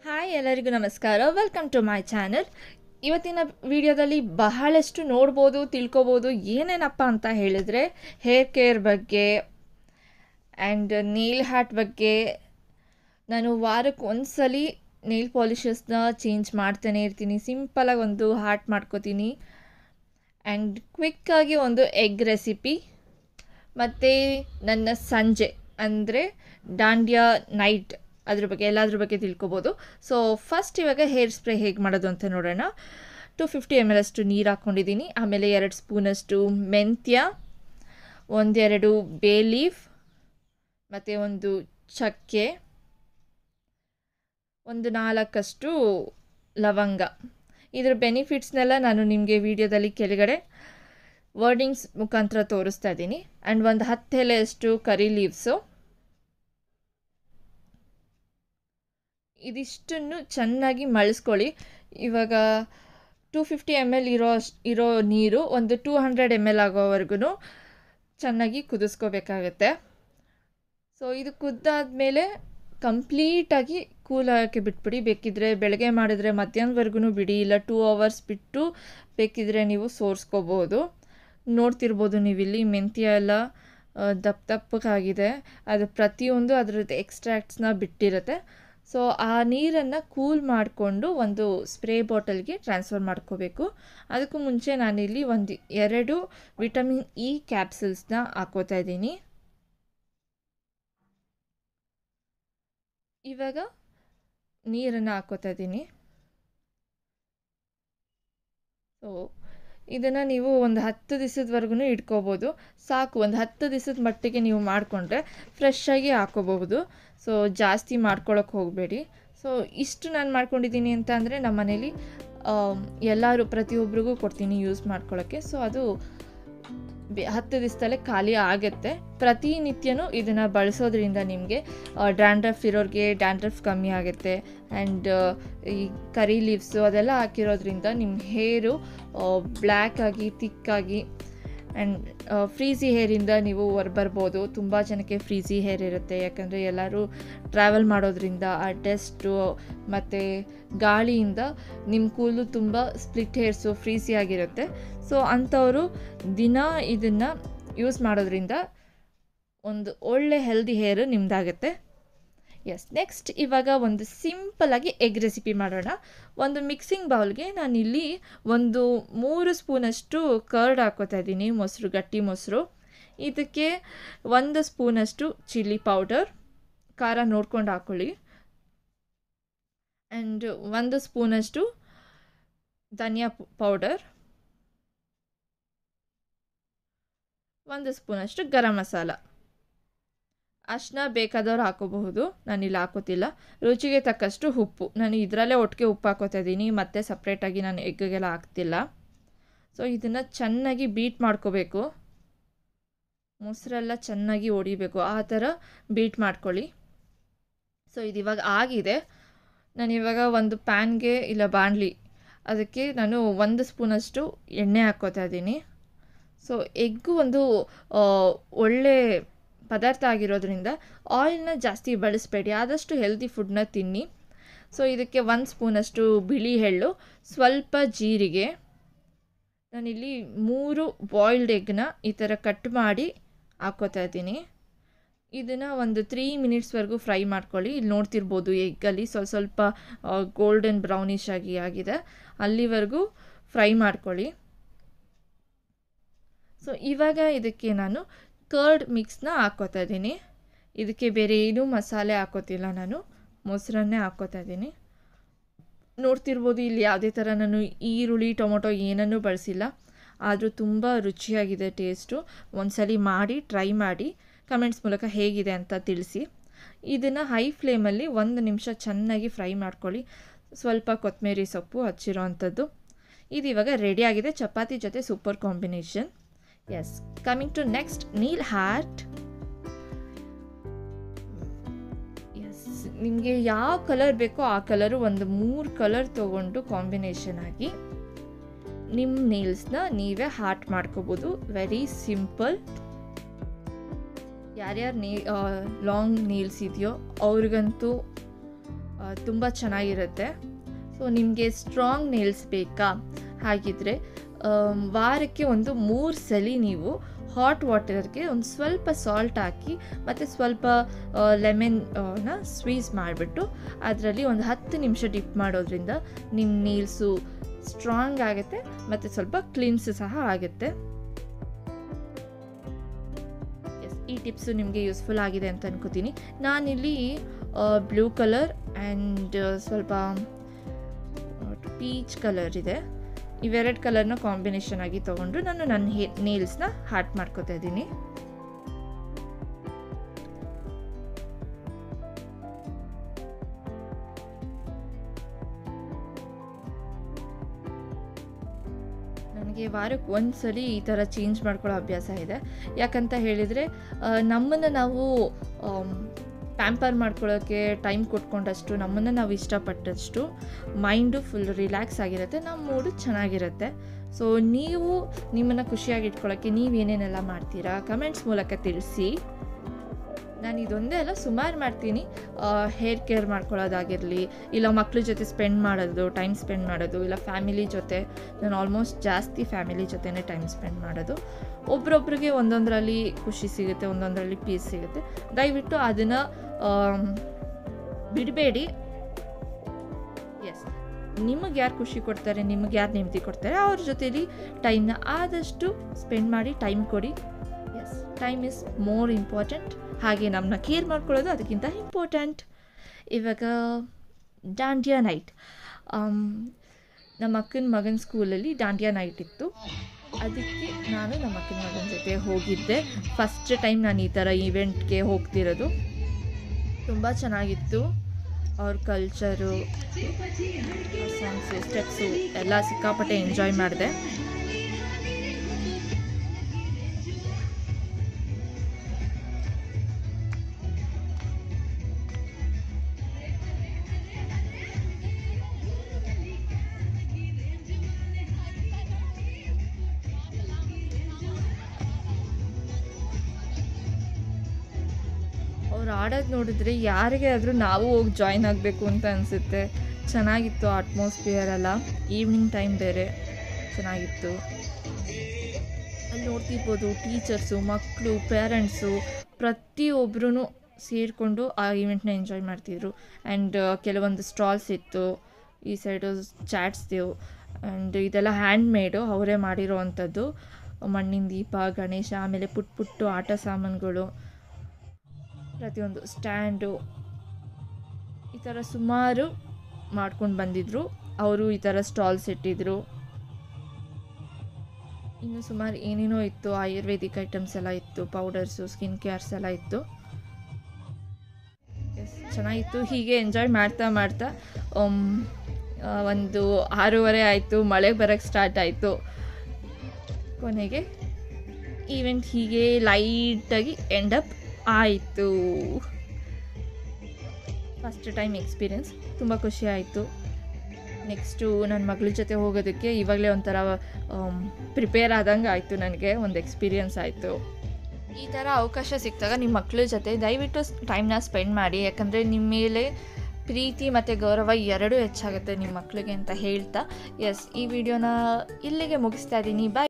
hi ಎಲ್ಲರಿಗೂ ನಮಸ್ಕಾರ welcome to my channel ಇವತ್ತಿನ ವಿಡಿಯೋದಲ್ಲಿ ಬಹಳಷ್ಟು ನೋಡ್ಬೋದು ತಿಳ್ಕೊಬೋದು ಏನೇನಪ್ಪ ಅಂತ ಹೇಳಿದರೆ ಹೇರ್ ಕೇರ್ ಬಗ್ಗೆ ಆ್ಯಂಡ್ ನೀಲ್ ಹಾರ್ಟ್ ಬಗ್ಗೆ ನಾನು ವಾರಕ್ಕೆ ಒಂದ್ಸಲಿ ನೇಲ್ ಪಾಲಿಷಸ್ನ ಚೇಂಜ್ ಮಾಡ್ತಾನೆ ಇರ್ತೀನಿ ಸಿಂಪಲಾಗಿ ಒಂದು ಹಾರ್ಟ್ ಮಾಡ್ಕೋತೀನಿ ಆ್ಯಂಡ್ ಕ್ವಿಕ್ಕಾಗಿ ಒಂದು ಎಗ್ ರೆಸಿಪಿ ಮತ್ತು ನನ್ನ ಸಂಜೆ ಅಂದರೆ ಡಾಂಡ್ಯಾ ನೈಟ್ ಅದ್ರ ಬಗ್ಗೆ ಎಲ್ಲದ್ರ ಬಗ್ಗೆ ತಿಳ್ಕೊಬೋದು ಸೊ ಫಸ್ಟ್ ಇವಾಗ ಹೇರ್ ಸ್ಪ್ರೇ ಹೇಗೆ ಮಾಡೋದು ಅಂತ ನೋಡೋಣ ಟು ಫಿಫ್ಟಿ ಎಮ್ ಎಲ್ ಅಷ್ಟು ನೀರು ಹಾಕ್ಕೊಂಡಿದ್ದೀನಿ ಆಮೇಲೆ ಎರಡು ಸ್ಪೂನಷ್ಟು ಮೆಂತ್ಯ ಒಂದೆರಡು ಬೇ ಲೀಫ್ ಮತ್ತು ಒಂದು ಚಕ್ಕೆ ಒಂದು ನಾಲ್ಕಷ್ಟು ಲವಂಗ ಇದ್ರ ಬೆನಿಫಿಟ್ಸ್ನೆಲ್ಲ ನಾನು ನಿಮಗೆ ವಿಡಿಯೋದಲ್ಲಿ ಕೆಳಗಡೆ ವರ್ಡಿಂಗ್ಸ್ ಮುಖಾಂತರ ತೋರಿಸ್ತಾ ಇದ್ದೀನಿ ಆ್ಯಂಡ್ ಒಂದು ಹತ್ತು ಎಲೆಯಷ್ಟು ಕರಿ ಲೀವ್ಸು ಇದಿಷ್ಟನ್ನು ಚೆನ್ನಾಗಿ ಮಳಿಸ್ಕೊಳ್ಳಿ ಇವಾಗ ಟೂ ಫಿಫ್ಟಿ ಎಮ್ ಎಲ್ ಇರೋ ಇರೋ ನೀರು ಒಂದು ಟೂ ಹಂಡ್ರೆಡ್ ಎಮ್ ಎಲ್ ಆಗೋವರೆಗೂ ಚೆನ್ನಾಗಿ ಕುದಿಸ್ಕೋಬೇಕಾಗತ್ತೆ ಸೊ ಇದು ಕುದ್ದಾದಮೇಲೆ ಕಂಪ್ಲೀಟಾಗಿ ಕೂಲ್ ಆಗೋಕ್ಕೆ ಬಿಟ್ಬಿಡಿ ಬೇಕಿದ್ದರೆ ಬೆಳಗ್ಗೆ ಮಾಡಿದರೆ ಮಧ್ಯಾಹ್ನವರೆಗೂ ಬಿಡಿ ಇಲ್ಲ ಟೂ ಅವರ್ಸ್ ಬಿಟ್ಟು ಬೇಕಿದ್ದರೆ ನೀವು ಸೋರಿಸ್ಕೋಬೋದು ನೋಡ್ತಿರ್ಬೋದು ನೀವಿಲ್ಲಿ ಮೆಂತ್ಯ ಎಲ್ಲ ದಪ್ಪ ದಪ್ಪಕ್ಕಾಗಿದೆ ಅದು ಪ್ರತಿಯೊಂದು ಅದರದ್ದು ಎಕ್ಸ್ಟ್ರಾಕ್ಟ್ಸ್ನ ಬಿಟ್ಟಿರುತ್ತೆ ಸೊ ಆ ನೀರನ್ನು ಕೂಲ್ ಮಾಡಿಕೊಂಡು ಒಂದು ಸ್ಪ್ರೇ ಬಾಟಲ್ಗೆ ಟ್ರಾನ್ಸ್ಫರ್ ಮಾಡ್ಕೋಬೇಕು ಅದಕ್ಕೂ ಮುಂಚೆ ನಾನಿಲ್ಲಿ ಒಂದು ಎರಡು ವಿಟಮಿನ್ ಇ ಕ್ಯಾಪ್ಸಲ್ಸ್ನ ಹಾಕೋತಾ ಇದ್ದೀನಿ ಇವಾಗ ನೀರನ್ನು ಹಾಕೋತಾ ಇದ್ದೀನಿ ಸೊ ಇದನ್ನು ನೀವು ಒಂದು ಹತ್ತು ದಿವಸದವರೆಗೂ ಇಟ್ಕೋಬೋದು ಸಾಕು ಒಂದು ಹತ್ತು ದಿವಸದ ಮಟ್ಟಿಗೆ ನೀವು ಮಾಡಿಕೊಂಡ್ರೆ ಫ್ರೆಶ್ಶಾಗಿ ಹಾಕೋಬಹುದು ಸೊ ಜಾಸ್ತಿ ಮಾಡ್ಕೊಳಕ್ಕೆ ಹೋಗಬೇಡಿ ಸೊ ಇಷ್ಟು ನಾನು ಮಾಡ್ಕೊಂಡಿದ್ದೀನಿ ಅಂತ ಅಂದರೆ ನಮ್ಮ ಮನೇಲಿ ಎಲ್ಲರೂ ಪ್ರತಿಯೊಬ್ಬರಿಗೂ ಕೊಡ್ತೀನಿ ಯೂಸ್ ಮಾಡ್ಕೊಳ್ಳೋಕ್ಕೆ ಸೊ ಅದು ಹತ್ತು ದಿವಸದಲ್ಲೇ ಖಾಲಿ ಆಗುತ್ತೆ ಪ್ರತಿನಿತ್ಯನೂ ಇದನ್ನು ಬಳಸೋದ್ರಿಂದ ನಿಮಗೆ ಡ್ಯಾಂಡ್ರಫ್ ಇರೋರಿಗೆ ಡ್ಯಾಂಡ್ರಫ್ ಕಮ್ಮಿ ಆಗುತ್ತೆ ಆ್ಯಂಡ್ ಈ ಕರಿ ಲೀವ್ಸು ಅದೆಲ್ಲ ಹಾಕಿರೋದ್ರಿಂದ ನಿಮ್ಮ ಹೇರು ಬ್ಲ್ಯಾಕ್ ಆಗಿ ತಿಕ್ಕಾಗಿ ಆ್ಯಂಡ್ ಫ್ರೀಸಿ ಹೇರಿಂದ ನೀವು ಹೊರಬರ್ಬೋದು ತುಂಬ ಜನಕ್ಕೆ ಫ್ರೀಸಿ ಹೇರ್ ಇರುತ್ತೆ ಯಾಕಂದರೆ ಎಲ್ಲರೂ ಟ್ರಾವೆಲ್ ಮಾಡೋದ್ರಿಂದ ಆ ಡಸ್ಟು ಮತ್ತು ಗಾಳಿಯಿಂದ ನಿಮ್ಮ ಕೂದಲು ತುಂಬ ಸ್ಪ್ಲಿಟ್ ಹೇರ್ಸು ಫ್ರೀಸಿ ಆಗಿರುತ್ತೆ ಸೊ ಅಂಥವರು ದಿನ ಇದನ್ನು ಯೂಸ್ ಮಾಡೋದ್ರಿಂದ ಒಂದು ಒಳ್ಳೆ ಹೆಲ್ದಿ ಹೇರು ನಿಮ್ಮದಾಗುತ್ತೆ ಎಸ್ ನೆಕ್ಸ್ಟ್ ಇವಾಗ ಒಂದು ಸಿಂಪಲಾಗಿ ಎಗ್ ರೆಸಿಪಿ ಮಾಡೋಣ ಒಂದು ಮಿಕ್ಸಿಂಗ್ ಬೌಲ್ಗೆ ನಾನಿಲ್ಲಿ ಒಂದು ಮೂರು ಸ್ಪೂನಷ್ಟು ಕರ್ಡ್ ಹಾಕೋತಾ ಇದ್ದೀನಿ ಮೊಸರು ಗಟ್ಟಿ ಮೊಸರು ಇದಕ್ಕೆ ಒಂದು ಸ್ಪೂನಷ್ಟು ಚಿಲ್ಲಿ ಪೌಡರ್ ಖಾರ ನೋಡ್ಕೊಂಡು ಹಾಕ್ಕೊಳ್ಳಿ ಆ್ಯಂಡ್ ಒಂದು ಸ್ಪೂನಷ್ಟು ಧನಿಯಾ ಪೌಡರ್ ಒಂದು ಸ್ಪೂನಷ್ಟು ಗರಂ ಮಸಾಲ ಅಷ್ಟನ್ನ ಬೇಕಾದವ್ರು ಹಾಕೋಬಹುದು ನಾನಿಲ್ಲಿ ಹಾಕೋತಿಲ್ಲ ರುಚಿಗೆ ತಕ್ಕಷ್ಟು ಉಪ್ಪು ನಾನು ಇದರಲ್ಲೇ ಒಟ್ಟಿಗೆ ಉಪ್ಪು ಹಾಕೋತಾ ಇದ್ದೀನಿ ಮತ್ತು ಸಪ್ರೇಟಾಗಿ ನಾನು ಎಗ್ಗೆಲ್ಲ ಹಾಕ್ತಿಲ್ಲ ಸೊ ಇದನ್ನು ಚೆನ್ನಾಗಿ ಬೀಟ್ ಮಾಡ್ಕೋಬೇಕು ಮೊಸರೆಲ್ಲ ಚೆನ್ನಾಗಿ ಹೊಡಿಬೇಕು ಆ ಥರ ಬೀಟ್ ಮಾಡ್ಕೊಳ್ಳಿ ಸೊ ಇದು ಇವಾಗ ಆಗಿದೆ ನಾನು ಇವಾಗ ಒಂದು ಪ್ಯಾನ್ಗೆ ಇಲ್ಲ ಬಾಣಲಿ ಅದಕ್ಕೆ ನಾನು ಒಂದು ಸ್ಪೂನಷ್ಟು ಎಣ್ಣೆ ಹಾಕ್ಕೋತಾ ಇದ್ದೀನಿ ಸೊ ಎಗ್ಗು ಒಂದು ಒಳ್ಳೆ ಪದಾರ್ಥ ಆಗಿರೋದ್ರಿಂದ ಆಯಿಲ್ನ ಜಾಸ್ತಿ ಬಳಸಬೇಡಿ ಆದಷ್ಟು ಹೆಲ್ದಿ ಫುಡ್ನ ತಿನ್ನಿ ಸೊ ಇದಕ್ಕೆ ಒಂದು ಸ್ಪೂನಷ್ಟು ಬಿಳಿ ಎಳ್ಳು ಸ್ವಲ್ಪ ಜೀರಿಗೆ ನಾನಿಲ್ಲಿ ಮೂರು ಬಾಯ್ಲ್ಡ್ ಎಗ್ನ ಈ ಥರ ಕಟ್ ಮಾಡಿ ಹಾಕ್ಕೋತಾ ಇದ್ದೀನಿ ಇದನ್ನು ಒಂದು ತ್ರೀ ಮಿನಿಟ್ಸ್ವರೆಗೂ ಫ್ರೈ ಮಾಡ್ಕೊಳ್ಳಿ ಇಲ್ಲಿ ನೋಡ್ತಿರ್ಬೋದು ಎಗ್ಗಲ್ಲಿ ಸ್ವಲ್ಪ ಸ್ವಲ್ಪ ಗೋಲ್ಡನ್ ಬ್ರೌನಿಶ್ ಆಗಿ ಆಗಿದೆ ಅಲ್ಲಿವರೆಗೂ ಫ್ರೈ ಮಾಡ್ಕೊಳ್ಳಿ ಸೊ ಇವಾಗ ಇದಕ್ಕೆ ನಾನು ಕರ್ಡ್ ಮಿಕ್ಸ್ನ ಹಾಕ್ಕೋತಾ ಇದ್ದೀನಿ ಇದಕ್ಕೆ ಬೇರೆ ಏನೂ ಮಸಾಲೆ ಹಾಕೋತಿಲ್ಲ ನಾನು ಮೊಸರನ್ನೇ ಹಾಕ್ಕೋತಾ ಇದ್ದೀನಿ ನೋಡ್ತಿರ್ಬೋದು ಇಲ್ಲಿ ಯಾವುದೇ ಥರ ನಾನು ಈರುಳ್ಳಿ ಟೊಮೊಟೊ ಏನನ್ನೂ ಬಳಸಿಲ್ಲ ಆದರೂ ತುಂಬ ರುಚಿಯಾಗಿದೆ ಟೇಸ್ಟು ಒಂದ್ಸಲಿ ಮಾಡಿ ಟ್ರೈ ಮಾಡಿ ಕಮೆಂಟ್ಸ್ ಮೂಲಕ ಹೇಗಿದೆ ಅಂತ ತಿಳಿಸಿ ಇದನ್ನು ಹೈ ಫ್ಲೇಮಲ್ಲಿ ಒಂದು ನಿಮಿಷ ಚೆನ್ನಾಗಿ ಫ್ರೈ ಮಾಡ್ಕೊಳ್ಳಿ ಸ್ವಲ್ಪ ಕೊತ್ತಂಬರಿ ಸೊಪ್ಪು ಹಚ್ಚಿರೋ ಅಂಥದ್ದು ಇದು ಇವಾಗ ರೆಡಿಯಾಗಿದೆ ಚಪಾತಿ ಜೊತೆ super combination yes coming to next nail art yes ನಿಮಗೆ ಯಾವ ಕಲರ್ ಬೇಕೋ ಆ ಕಲರು ಒಂದು ಮೂರು ಕಲರ್ ತೊಗೊಂಡು ಕಾಂಬಿನೇಷನ್ ಆಗಿ ನಿಮ್ಮ ನೇಲ್ಸ್ನ ನೀವೇ ಹಾರ್ಟ್ ಮಾಡ್ಕೋಬೋದು ವೆರಿ ಸಿಂಪಲ್ ಯಾರ್ಯಾರು ನೇ ಲಾಂಗ್ ನೇಲ್ಸ್ ಇದೆಯೋ ಅವ್ರಿಗಂತೂ ತುಂಬ ಚೆನ್ನಾಗಿರುತ್ತೆ ಸೊ ನಿಮಗೆ ಸ್ಟ್ರಾಂಗ್ ನೇಲ್ಸ್ ಬೇಕಾ ಹಾಗಿದ್ರೆ ಆಮ್, ವಾರಕ್ಕೆ ಒಂದು ಮೂರು ಸಲ ನೀವು ಹಾಟ್ ವಾಟರ್ಗೆ ಒಂದು ಸ್ವಲ್ಪ ಸಾಲ್ಟ್ ಹಾಕಿ ಮತ್ತು ಸ್ವಲ್ಪ ಲೆಮನ್ನ ಸ್ವೀಸ್ ಮಾಡಿಬಿಟ್ಟು ಅದರಲ್ಲಿ ಒಂದು ಹತ್ತು ನಿಮಿಷ ಡಿಪ್ ಮಾಡೋದ್ರಿಂದ ನಿಮ್ಮ ನೀಲ್ಸು ಸ್ಟ್ರಾಂಗ್ ಆಗುತ್ತೆ ಮತ್ತು ಸ್ವಲ್ಪ ಕ್ಲೀನ್ಸ್ ಸಹ ಆಗುತ್ತೆ ಎಸ್ ಈ ಟಿಪ್ಸು ನಿಮಗೆ ಯೂಸ್ಫುಲ್ ಆಗಿದೆ ಅಂತ ಅನ್ಕೋತೀನಿ ನಾನಿಲ್ಲಿ ಬ್ಲೂ ಕಲರ್ ಆ್ಯಂಡ್ ಸ್ವಲ್ಪ ಪೀಚ್ ಕಲರ್ ಇದೆ ಇವೆರಡು ಕಲರ್ನ ಕಾಂಬಿನೇಷನ್ ಆಗಿ ತೊಗೊಂಡು ನಾನು ನನ್ನ ಹೇ ನೇಲ್ಸ್ನ ಹಾರ್ಟ್ ಮಾಡ್ಕೋತಾ ಇದ್ದೀನಿ ನನಗೆ ವಾರಕ್ಕೆ ಒಂದು ಸಲ ಈ ಥರ ಚೇಂಜ್ ಮಾಡ್ಕೊಳ್ಳೋ ಅಭ್ಯಾಸ ಇದೆ ಯಾಕಂತ ಹೇಳಿದರೆ ನಮ್ಮನ್ನು ನಾವು ಪ್ಯಾಂಪರ್ ಮಾಡ್ಕೊಳ್ಳೋಕ್ಕೆ ಟೈಮ್ ಕೊಟ್ಕೊಂಡಷ್ಟು ನಮ್ಮನ್ನು ನಾವು ಇಷ್ಟಪಟ್ಟಷ್ಟು ಮೈಂಡು ಫುಲ್ ರಿಲ್ಯಾಕ್ಸ್ ಆಗಿರುತ್ತೆ ನಮ್ಮ ಮೂಡು ಚೆನ್ನಾಗಿರುತ್ತೆ ಸೊ ನೀವು ನಿಮ್ಮನ್ನು ಖುಷಿಯಾಗಿ ಇಟ್ಕೊಳ್ಳೋಕ್ಕೆ ನೀವೇನೇನೆಲ್ಲ ಮಾಡ್ತೀರಾ ಕಮೆಂಟ್ಸ್ ಮೂಲಕ ತಿಳಿಸಿ ನಾನು ಇದೊಂದೇ ಅಲ್ಲ ಸುಮಾರು ಮಾಡ್ತೀನಿ ಹೇರ್ ಕೇರ್ ಮಾಡ್ಕೊಳ್ಳೋದಾಗಿರಲಿ ಇಲ್ಲ ಮಕ್ಳ ಜೊತೆ ಸ್ಪೆಂಡ್ ಮಾಡೋದು ಟೈಮ್ ಸ್ಪೆಂಡ್ ಮಾಡೋದು ಇಲ್ಲ ಫ್ಯಾಮಿಲಿ ಜೊತೆ ನಾನು ಆಲ್ಮೋಸ್ಟ್ ಜಾಸ್ತಿ ಫ್ಯಾಮಿಲಿ ಜೊತೆನೇ ಟೈಮ್ ಸ್ಪೆಂಡ್ ಮಾಡೋದು ಒಬ್ರೊಬ್ರಿಗೆ ಒಂದೊಂದರಲ್ಲಿ ಖುಷಿ ಸಿಗುತ್ತೆ ಒಂದೊಂದರಲ್ಲಿ ಪೀಸ್ ಸಿಗುತ್ತೆ ದಯವಿಟ್ಟು ಅದನ್ನು ಬಿಡಬೇಡಿ ಎಸ್ ನಿಮಗೆ ಯಾರು ಖುಷಿ ಕೊಡ್ತಾರೆ ನಿಮಗೆ ಯಾರು ನೆಮ್ಮದಿ ಕೊಡ್ತಾರೆ ಅವ್ರ ಜೊತೆಲಿ ಟೈಮ್ನ ಆದಷ್ಟು ಸ್ಪೆಂಡ್ ಮಾಡಿ ಟೈಮ್ ಕೊಡಿ yes time is more important ಹಾಗೆ ನಮ್ಮನ್ನ ಕೇರ್ ಮಾಡ್ಕೊಳ್ಳೋದು ಅದಕ್ಕಿಂತ ಇಂಪಾರ್ಟೆಂಟ್ ಇವಾಗ ಡಾಂಡಿಯಾ ನೈಟ್ ನಮ್ಮ ಅಕ್ಕನ ಮಗನ ಸ್ಕೂಲಲ್ಲಿ ಡಾಂಡಿಯಾ ನೈಟ್ ಇತ್ತು ಅದಕ್ಕೆ ನಾನು ನಮ್ಮ ಅಕ್ಕನ ಮಗನ ಜೊತೆ ಹೋಗಿದ್ದೆ ಫಸ್ಟ್ ಟೈಮ್ ನಾನು ಈ ಥರ ಈವೆಂಟ್ಗೆ ಹೋಗ್ತಿರೋದು ತುಂಬ ಚೆನ್ನಾಗಿತ್ತು ಅವ್ರ ಕಲ್ಚರು ಸಾಂಗ್ಸು ಸ್ಟೆಪ್ಸು ಎಲ್ಲ ಸಿಕ್ಕಾಪಟ್ಟೆ ಎಂಜಾಯ್ ಮಾಡಿದೆ ಅವ್ರು ಆಡೋದು ನೋಡಿದ್ರೆ ಯಾರಿಗೆ ಆದರೂ ನಾವು ಹೋಗಿ ಜಾಯ್ನ್ ಆಗಬೇಕು ಅಂತ ಅನಿಸುತ್ತೆ ಚೆನ್ನಾಗಿತ್ತು ಅಟ್ಮಾಸ್ಫಿಯರ್ ಎಲ್ಲ ಈವ್ನಿಂಗ್ ಟೈಮ್ ಬೇರೆ ಚೆನ್ನಾಗಿತ್ತು ಅಲ್ಲಿ ನೋಡ್ತಿರ್ಬೋದು ಟೀಚರ್ಸು ಮಕ್ಕಳು ಪೇರೆಂಟ್ಸು ಪ್ರತಿಯೊಬ್ಬರೂ ಸೇರಿಕೊಂಡು ಆ ಈವೆಂಟ್ನ ಎಂಜಾಯ್ ಮಾಡ್ತಿದ್ರು ಆ್ಯಂಡ್ ಕೆಲವೊಂದು ಸ್ಟಾಲ್ಸ್ ಇತ್ತು ಈ ಸೈಡು ಚಾಟ್ಸ್ದೇವು ಆ್ಯಂಡ್ ಇದೆಲ್ಲ ಹ್ಯಾಂಡ್ ಮೇಡು ಅವರೇ ಮಾಡಿರೋ ಅಂಥದ್ದು ಮಣ್ಣಿನ ದೀಪ ಗಣೇಶ ಆಮೇಲೆ ಪುಟ್ಟ ಪುಟ್ಟು ಆಟ ಸಾಮಾನುಗಳು ಪ್ರತಿಯೊಂದು ಸ್ಟ್ಯಾಂಡು ಈ ಥರ ಸುಮಾರು ಮಾಡ್ಕೊಂಡು ಬಂದಿದ್ದರು ಅವರು ಈ ಥರ ಸ್ಟಾಲ್ಸ್ ಇಟ್ಟಿದ್ರು ಇನ್ನು ಸುಮಾರು ಏನೇನೋ ಇತ್ತು ಆಯುರ್ವೇದಿಕ್ ಐಟಮ್ಸ್ ಎಲ್ಲ ಇತ್ತು ಪೌಡರ್ಸು ಸ್ಕಿನ್ ಕೇರ್ಸ್ ಎಲ್ಲ ಇತ್ತು ಎಸ್ ಚೆನ್ನಾಗಿತ್ತು ಹೀಗೆ ಎಂಜಾಯ್ ಮಾಡ್ತಾ ಮಾಡ್ತಾ ಆಮ್, ಆ, ಒಂದು ಆರೂವರೆ ಆಯಿತು ಮಳೆ ಬರೋಕ್ಕೆ ಸ್ಟಾರ್ಟ್ ಆಯಿತು ಕೊನೆಗೆ ಈವೆಂಟ್ ಹೀಗೆ ಲೈಟಾಗಿ ಎಂಡಪ್ ಆಯಿತು ಫಸ್ಟ್ ಟೈಮ್ ಎಕ್ಸ್ಪೀರಿಯನ್ಸ್ ತುಂಬ ಖುಷಿ ಆಯಿತು ನೆಕ್ಸ್ಟು ನನ್ನ ಮಗಳ ಜೊತೆ ಹೋಗೋದಕ್ಕೆ ಇವಾಗಲೇ ಒಂಥರ ಪ್ರಿಪೇರ್ ಆದಂಗೆ ಆಯಿತು ನನಗೆ ಒಂದು ಎಕ್ಸ್ಪೀರಿಯನ್ಸ್ ಆಯಿತು ಈ ಥರ ಅವಕಾಶ ಸಿಕ್ಕಿದಾಗ ನಿಮ್ಮ ಮಕ್ಕಳ ಜೊತೆ ದಯವಿಟ್ಟು ಟೈಮ್ನ ಸ್ಪೆಂಡ್ ಮಾಡಿ ಯಾಕಂದರೆ ನಿಮ್ಮ ಮೇಲೆ ಪ್ರೀತಿ ಮತ್ತು ಗೌರವ ಎರಡೂ ಹೆಚ್ಚಾಗುತ್ತೆ ನಿಮ್ಮ ಮಕ್ಕಳಿಗೆ ಅಂತ ಹೇಳ್ತಾ ಎಸ್ ಈ ವಿಡಿಯೋನ ಇಲ್ಲಿಗೆ ಮುಗಿಸ್ತಾ ಇದ್ದೀನಿ ಬಾಯ್